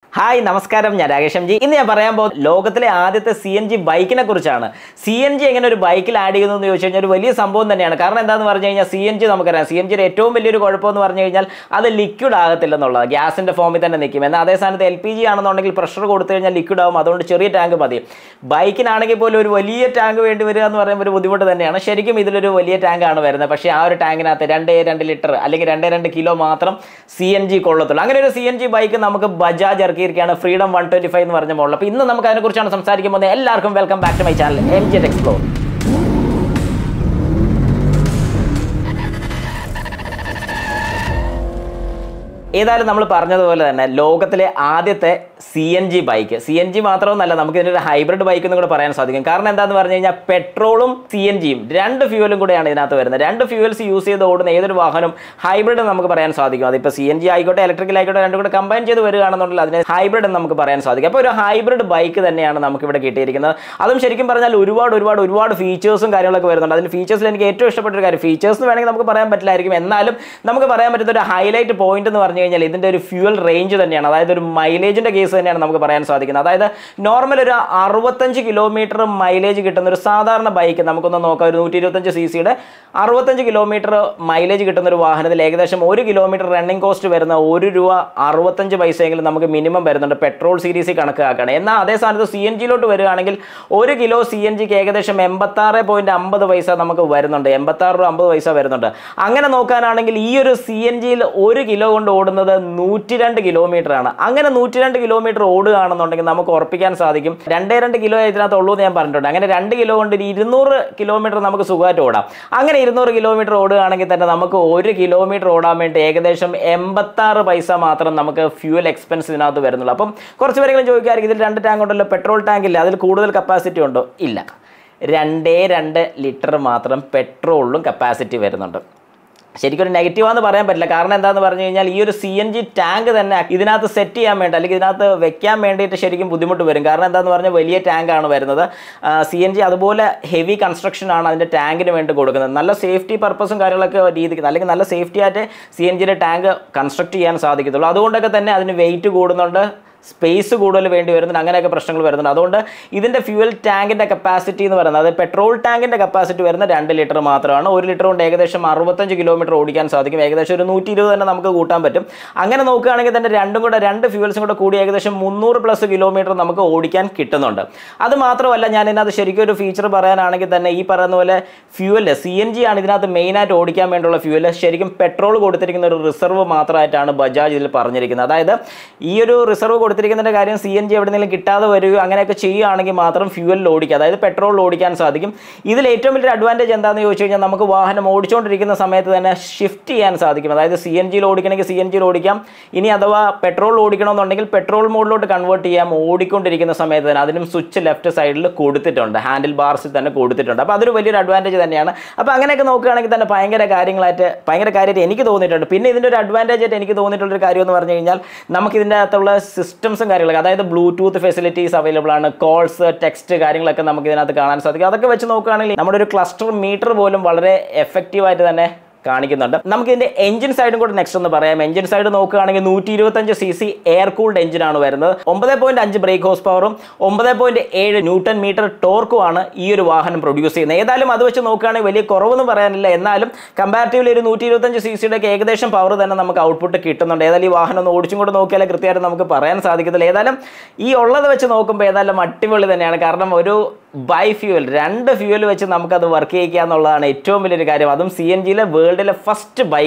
hi നമസ്കാരം ഞാൻ Rakesh M G ഇന്ന് ഞാൻ പറയാൻ പോകുന്നത് ലോകത്തിലെ ആദ്യത്തെ സി എൻ ജി ബൈക്കിനെ കുറിച്ചാണ് സി എൻ ജി എങ്ങനെ ഒരു ബൈക്കിൽ ആഡ് ചെയ്യുന്നു എന്ന് ചോദിച്ചു കഴിഞ്ഞാൽ ഒരു വലിയ സംഭവം തന്നെയാണ് കാരണം എന്താണെന്ന് പറഞ്ഞു കഴിഞ്ഞാൽ സി എൻ ജി നമുക്കറിയാം സി എൻ ജിയുടെ ഏറ്റവും വലിയൊരു കുഴപ്പമെന്ന് പറഞ്ഞു കഴിഞ്ഞാൽ അത് ലിക്വിഡ് ആകത്തില്ലെന്നുള്ളത് ഗ്യാസിന്റെ ഫോമിൽ തന്നെ നിൽക്കും എന്നാൽ അതേ സ്ഥാനത്ത് എൽ പി ജി ആണെന്നുണ്ടെങ്കിൽ പ്രഷർ കൊടുത്തു കഴിഞ്ഞാൽ ലിക്വിഡ് ആവും അതുകൊണ്ട് ചെറിയ ടാങ്ക് മതി ബൈക്കിനാണെങ്കിൽ പോലും ഒരു വലിയ ടാങ്ക് വേണ്ടി വരിക എന്ന് പറയുമ്പോൾ ഒരു ബുദ്ധിമുട്ട് തന്നെയാണ് ശരിക്കും ഇതിലൊരു വലിയ ടാങ്കാണ് വരുന്നത് പക്ഷേ ആ ഒരു ടാങ്കിനകത്ത് രണ്ടേ രണ്ട് ലിറ്റർ അല്ലെങ്കിൽ രണ്ടേ രണ്ട് കിലോ മാത്രം സി എൻ ജി കൊള്ളത്തുള്ളൂ അങ്ങനെ ഒരു സി എൻ ജി ബൈക്ക് നമുക്ക് ബജാജ് ഇറക്കിയിരിക്കുകയാണ് ഫ്രീഡം വൺ ട്വന്റി ഫൈവ് എന്ന് പറഞ്ഞ മോഡൽ അപ്പോൾ ഇന്ന് നമുക്ക് അതിനെക്കുറിച്ചാണ് സംസാരിക്കാൻ പോകുന്നത് എല്ലാവർക്കും welcome back to my channel M G explore ഏതായാലും നമ്മൾ പറഞ്ഞതുപോലെ തന്നെ ലോകത്തിലെ ആദ്യത്തെ C N G bike C N G മാത്രമൊന്നല്ല നമുക്ക് ഇതിനൊരു ഹൈബ്രിഡ് ബൈക്ക് എന്ന് കൂടെ പറയാൻ സാധിക്കും കാരണം എന്താന്ന് പറഞ്ഞു കഴിഞ്ഞാൽ പെട്രോളും സി എൻ ജിയും രണ്ട് ഫ്യൂവലും കൂടെയാണ് ഇതിനകത്ത് വരുന്നത് രണ്ട് ഫ്യൂവൽസ് യൂസ് ചെയ്ത് ഓടുന്ന ഏതൊരു വാഹനം ഹൈബ്രിഡ് എന്ന് നമുക്ക് പറയാൻ സാധിക്കും അതിപ്പോൾ സി എൻ ജി ആയിക്കോട്ടെ ഇലക്ട്രിക്കൽ ആയിക്കോട്ടെ രണ്ടും കൂടെ കമ്പൈൻ ചെയ്ത് വരികയാണെന്നുണ്ടെങ്കിൽ അതിനെ ഹൈബ്രിഡ് എന്ന് നമുക്ക് പറയാൻ സാധിക്കും അപ്പോൾ ഒരു ഹൈബ്രിഡ് ബൈക്ക് തന്നെയാണ് നമുക്ക് ഇവിടെ കിട്ടിയിരിക്കുന്നത് അതും ശരിക്കും പറഞ്ഞാൽ ഒരുപാട് ഒരുപാട് ഒരുപാട് ഫീച്ചേഴ്സും കാര്യങ്ങളൊക്കെ വരുന്നുണ്ട് അതിന് ഫീച്ചേഴ്സിൽ എനിക്ക് ഏറ്റവും ഇഷ്ടപ്പെട്ട ഒരു കാര്യം ഫീച്ചേഴ്സ് വേണമെങ്കിൽ നമുക്ക് പറയാൻ പറ്റില്ലായിരിക്കും എന്നാലും നമുക്ക് പറയാൻ പറ്റുന്ന ഒരു ഹൈലൈറ്റ് പോയിന്റ് എന്ന് പറഞ്ഞു കഴിഞ്ഞാൽ ഇതിന്റെ ഒരു ഫ്യൂവൽ റേഞ്ച് തന്നെയാണ് അതായത് ഒരു മൈലേജിന്റെ കേസ് തന്നെയാണ് നമുക്ക് പറയാൻ സാധിക്കുന്നത് അതായത് നോർമൽ ഒരു അറുപത്തഞ്ച് കിലോമീറ്റർ മൈലേജ് കിട്ടുന്ന ഒരു സാധാരണ ബൈക്ക് നമുക്കൊന്ന് നോക്കാം ഒരു നൂറ്റി ഇരുപത്തഞ്ച് സി സിയുടെ അറുപത്തഞ്ച് കിലോമീറ്റർ മൈലേജ് കിട്ടുന്ന ഒരു വാഹനത്തിൽ ഏകദേശം ഒരു കിലോമീറ്റർ റണ്ണിംഗ് കോസ്റ്റ് വരുന്ന ഒരു രൂപ അറുപത്തഞ്ച് പൈസയെങ്കിലും നമുക്ക് മിനിമം വരുന്നുണ്ട് പെട്രോൾ സീരീസിൽ കണക്കാക്കുകയാണ് എന്നാൽ അതേ സ്ഥാനത്ത് സി എൻ ജിയിലോട്ട് വരികയാണെങ്കിൽ ഒരു കിലോ സി എൻ ജിക്ക് ഏകദേശം എൺപത്താറ് പോയിന്റ് അമ്പത് പൈസ നമുക്ക് വരുന്നുണ്ട് എൺപത്താറ് രൂപ അമ്പത് പൈസ വരുന്നുണ്ട് അങ്ങനെ നോക്കാനാണെങ്കിൽ ഈ ഒരു സി എൻ ജിയിൽ ഒരു കിലോ കൊണ്ട് ഓടുന്നത് നൂറ്റി രണ്ട് കിലോമീറ്റർ ആണ് അങ്ങനെ നൂറ്റി രണ്ട് കിലോമീറ്റർ ഓടുകയാണെന്നുണ്ടെങ്കിൽ നമുക്ക് ഉറപ്പിക്കാൻ സാധിക്കും രണ്ടേ രണ്ട് കിലോ ഇതിനകത്ത് ഉള്ളൂ എന്ന് ഞാൻ പറഞ്ഞിട്ടുണ്ട് അങ്ങനെ രണ്ട് കിലോ കൊണ്ട് ഒരു ഇരുന്നൂറ് കിലോമീറ്റർ നമുക്ക് സുഖമായിട്ട് ഓടാം അങ്ങനെ ഇരുന്നൂറ് കിലോമീറ്റർ ഓടുകയാണെങ്കിൽ തന്നെ നമുക്ക് ഒരു കിലോമീറ്റർ ഓടാൻ വേണ്ടി ഏകദേശം എൺപത്താറ് പൈസ മാത്രം നമുക്ക് ഫ്യൂൽ എക്സ്പെൻസ് ഇതിനകത്ത് വരുന്നുള്ളൂ അപ്പം കുറച്ച് പേരെങ്കിലും ചോദിക്കായിരിക്കും ഇതിൽ രണ്ട് ടാങ്ക് ഉണ്ടല്ലോ പെട്രോൾ ടാങ്ക് ഇല്ല അതിൽ കൂടുതൽ കപ്പാസിറ്റി ഉണ്ടോ ഇല്ല രണ്ടേ രണ്ട് ലിറ്റർ മാത്രം പെട്രോളിലും കപ്പാസിറ്റി വരുന്നുണ്ട് ശരിക്കും ഒരു നെഗറ്റീവാന്ന് പറയാൻ പറ്റില്ല കാരണം എന്താണെന്ന് പറഞ്ഞു കഴിഞ്ഞാൽ ഈ ഒരു സി എൻ ജി ടാങ്ക് തന്നെ ഇതിനകത്ത് സെറ്റ് ചെയ്യാൻ വേണ്ടി അല്ലെങ്കിൽ ഇതിനകത്ത് വെക്കാൻ വേണ്ടിയിട്ട് ശരിക്കും ബുദ്ധിമുട്ട് വരും കാരണം എന്താണെന്ന് പറഞ്ഞാൽ വലിയ ടാങ്കാണ് വരുന്നത് സി എൻ ജി അതുപോലെ ഹെവി കൺസ്ട്രക്ഷൻ ആണ് അതിൻ്റെ ടാങ്കിന് വേണ്ടി കൊടുക്കുന്നത് നല്ല സേഫ്റ്റി പർപ്പസും കാര്യങ്ങളൊക്കെ രീതിക്ക് അല്ലെങ്കിൽ നല്ല സേഫ്റ്റി ആയിട്ട് സി എൻ ജിയുടെ ടാങ്ക് കൺസ്ട്രക്ട് ചെയ്യാൻ സാധിക്കത്തുള്ളൂ അതുകൊണ്ടൊക്കെ തന്നെ അതിന് വെയിറ്റ് കൂടുന്നുണ്ട് സ്പേസ് കൂടുതൽ വേണ്ടി വരുന്നുണ്ട് അങ്ങനെയൊക്കെ പ്രശ്നങ്ങൾ വരുന്നുണ്ട് അതുകൊണ്ട് ഇതിൻ്റെ ഫ്യൂവൽ ടാങ്കിൻ്റെ കപ്പാസിറ്റി എന്ന് പറയുന്നത് അത് പെട്രോൾ ടാങ്കിൻ്റെ കപ്പാസിറ്റി വരുന്ന രണ്ട് ലിറ്റർ മാത്രമാണ് ഒരു ലിറ്റർ കൊണ്ട് ഏകദേശം അറുപത്തഞ്ച് കിലോമീറ്റർ ഓടിക്കാൻ സാധിക്കും ഏകദേശം ഒരു നൂറ്റി ഇരുപത് തന്നെ നമുക്ക് കൂട്ടാൻ പറ്റും അങ്ങനെ നോക്കുകയാണെങ്കിൽ തന്നെ രണ്ടും കൂടെ രണ്ട് ഫ്യൂവൽസും കൂടെ കൂടി ഏകദേശം മുന്നൂറ് പ്ലസ് കിലോമീറ്റർ നമുക്ക് ഓടിക്കാൻ കിട്ടുന്നുണ്ട് അത് മാത്രമല്ല ഞാൻ ഇതിനകത്ത് ശരിക്കും ഒരു ഫീച്ചർ പറയാനാണെങ്കിൽ തന്നെ ഈ പറയുന്ന പോലെ ഫ്യൂവൽ സി എൻ ജി ആണ് ഇതിനകത്ത് മെയിനായിട്ട് ഓടിക്കാൻ വേണ്ടിയുള്ള ഫ്യൂവൽ ശരിക്കും പെട്രോൾ കൊടുത്തിരിക്കുന്ന ഒരു റിസർവ് മാത്രമായിട്ടാണ് ബജാജ് ഇതിൽ പറഞ്ഞിരിക്കുന്നത് അതായത് ഈ ഒരു റിസർവ് കൊടുത്തിരിക്കുന്നതിൻ്റെ കാര്യം സി എൻ ജി എവിടെയെങ്കിലും കിട്ടാതെ വരികയോ അങ്ങനെയൊക്കെ ചെയ്യുകയാണെങ്കിൽ മാത്രം ഫ്യൂവലിൽ ഓടിക്കുക അതായത് പെട്രോളിൽ ഓടിക്കാൻ സാധിക്കും ഇതിൽ ഏറ്റവും വലിയൊരു അഡ്വാൻറ്റേജ് എന്താണെന്ന് ചോദിച്ചു കഴിഞ്ഞാൽ നമുക്ക് വാഹനം ഓടിച്ചുകൊണ്ടിരിക്കുന്ന സമയത്ത് തന്നെ ഷിഫ്റ്റ് ചെയ്യാൻ സാധിക്കും അതായത് സി എൻ ജിയിൽ ഓടിക്കണമെങ്കിൽ സി എൻ ജിയിൽ ഓടിക്കാം ഇനി അഥവാ പെട്രോൾ ഓടിക്കണമെന്നുണ്ടെങ്കിൽ പെട്രോൾ മോഡിലോട്ട് കൺവേർട്ട് ചെയ്യാം ഓടിക്കൊണ്ടിരിക്കുന്ന സമയത്ത് തന്നെ അതിനും സ്വിച്ച് ലെഫ്റ്റ് സൈഡിൽ കൊടുത്തിട്ടുണ്ട് ഹാൻഡിൽ ബാർസിൽ തന്നെ കൊടുത്തിട്ടുണ്ട് അപ്പോൾ അതൊരു വലിയൊരു അഡ്വാൻറ്റേജ് തന്നെയാണ് അപ്പോൾ അങ്ങനെയൊക്കെ നോക്കുകയാണെങ്കിൽ തന്നെ ഭയങ്കര കാര്യങ്ങളായിട്ട് ഭയങ്കര കാര്യമായിട്ട് എനിക്ക് തോന്നിയിട്ടുണ്ട് പിന്നെ ഇതിൻ്റെ ഒരു അഡ്വാൻറ്റേജ് ആയിട്ട് എനിക്ക് തോന്നിയിട്ടുള്ളൊരു കാര്യം എന്ന് പറഞ്ഞു കഴിഞ്ഞാൽ നമുക്ക് ഇതിൻ്റെ അകത്തുള്ള സിസ്റ്റംസും കാര്യങ്ങളൊക്കെ അതായത് ബ്ലൂടൂത്ത് ഫെസിലിറ്റീസ് അവൈലബിൾ ആണ് കോൾസ് ടെക്സ്റ്റ് കാര്യങ്ങളൊക്കെ നമുക്ക് ഇതിനകത്ത് കാണാൻ സാധിക്കും അതൊക്കെ വെച്ച് നോക്കുകയാണെങ്കിൽ നമ്മുടെ ഒരു ക്ലസ്റ്റർ മീറ്റർ പോലും വളരെ എഫക്റ്റീവായിട്ട് തന്നെ കാണിക്കുന്നുണ്ട് നമുക്ക് ഇതിന്റെ എഞ്ചിൻ സൈഡും കൂടെ നെക്സ്റ്റ് ഒന്ന് പറയാം എഞ്ചിൻ സൈഡ് നോക്കുകയാണെങ്കിൽ നൂറ്റി ഇരുപത്തഞ്ച് സി സി എയർ കൂൾഡ് എഞ്ചിനാണ് വരുന്നത് ഒമ്പത് പോയിന്റ് അഞ്ച് ബ്രേക്ക് ഹോസ് പവറും ഒമ്പത് പോയിന്റ് ഏഴ് ന്യൂട്ടൺ മീറ്റർ ടോർക്കുമാണ് ഈ ഒരു വാഹനം പ്രൊഡ്യൂസ് ചെയ്യുന്നത് ഏതായാലും അത് വെച്ച് നോക്കുകയാണെങ്കിൽ വലിയ കുറവൊന്നും പറയാനില്ല എന്നാലും കമ്പാരിറ്റീവ്ലി ഒരു നൂറ്റി ഇരുപത്തഞ്ച് സി സിയുടെ ഏകദേശം പവർ തന്നെ നമുക്ക് ഔട്ട്പുട്ട് കിട്ടുന്നുണ്ട് ഏതായാലും ഈ വാഹനം ഒന്ന് ഓടിച്ചും കൂടെ നോക്കിയാലേ കൃത്യമായിട്ട് നമുക്ക് പറയാൻ സാധിക്കത്തില്ല ഏതായാലും ഈ ഉള്ളത് വെച്ച് നോക്കുമ്പോൾ ഏതായാലും അടിപൊളി തന്നെയാണ് കാരണം ഒരു ബൈ ഫ്യൂവൽ രണ്ട് ഫ്യൂവൽ വെച്ച് നമുക്കത് വർക്ക് ചെയ്യിക്കുക എന്നുള്ളതാണ് ഏറ്റവും വലിയൊരു കാര്യം അതും സി എൻ ജിയിലെ വേൾഡിലെ ഫസ്റ്റ് ബൈക്ക്